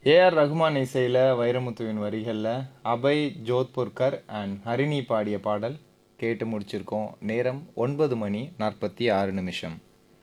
AR Rahman இசையில் வைரமுத்துவின் வரிகளில் Abhay ஜோத்புர்கர் and Harini பாடிய பாடல் கேட்டு முடிச்சிருக்கோம் நேரம் ஒன்பது மணி நாற்பத்தி ஆறு நிமிஷம்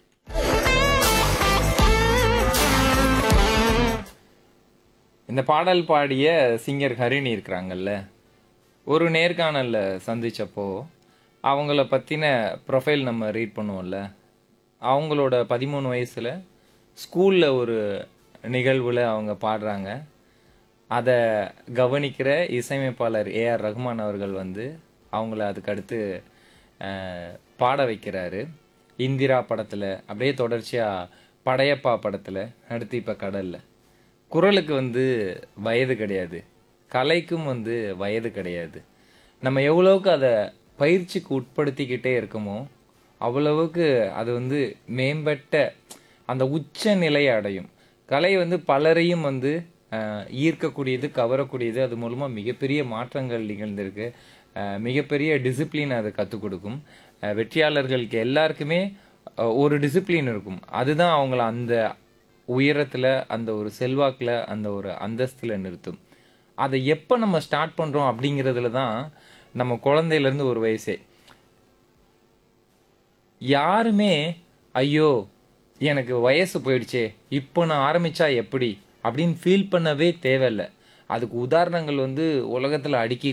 இந்த பாடல் பாடிய சிங்கர் ஹரிணி இருக்கிறாங்கல்ல ஒரு நேர்காணலில் சந்திச்சப்போ அவங்கள பற்றின ப்ரொஃபைல் நம்ம ரீட் பண்ணுவோம்ல அவங்களோட பதிமூணு வயசில் ஸ்கூலில் ஒரு நிகழ்வில் அவங்க பாடுறாங்க அதை கவனிக்கிற இசையமைப்பாளர் ஏஆர் ரஹ்மான் அவர்கள் வந்து அவங்கள அதுக்கு அடுத்து அஹ், பாட வைக்கிறாரு இந்திரா படத்தில் அப்படியே தொடர்ச்சியாக படையப்பா படத்தில் அடுத்து இப்போ கடலில் குரலுக்கு வந்து வயது கிடையாது கலைக்கும் வந்து வயது கிடையாது நம்ம எவ்வளவுக்கு அதை பயிற்சிக்கு உட்படுத்திக்கிட்டே இருக்கோமோ அவ்வளவுக்கு அது வந்து மேம்பட்ட அந்த உச்ச நிலையை அடையும் கலை வந்து பலரையும் வந்து அஹ், ஈர்க்கக்கூடியது கவரக்கூடியது அது மூலமாக மிகப்பெரிய மாற்றங்கள் நிகழ்ந்திருக்கு அஹ், மிகப்பெரிய டிசிப்ளின் அது கற்றுக் கொடுக்கும் அஹ், வெற்றியாளர்களுக்கு எல்லாருக்குமே அஹ், ஒரு டிசிப்ளின் இருக்கும் அதுதான் அவங்கள அந்த உயரத்துல அந்த ஒரு செல்வாக்குல அந்த ஒரு அந்தஸ்துல நிறுத்தும் அதை எப்போ நம்ம ஸ்டார்ட் பண்றோம் அப்படிங்கிறதுல தான் நம்ம குழந்தையில இருந்து ஒரு வயசே யாருமே ஐயோ எனக்கு வயசு போயிடுச்சே இப்போ நான் ஆரம்பிச்சா எப்படி அப்படின்னு ஃபீல் பண்ணவே தேவையில்லை அதுக்கு உதாரணங்கள் வந்து உலகத்துல அடுக்கி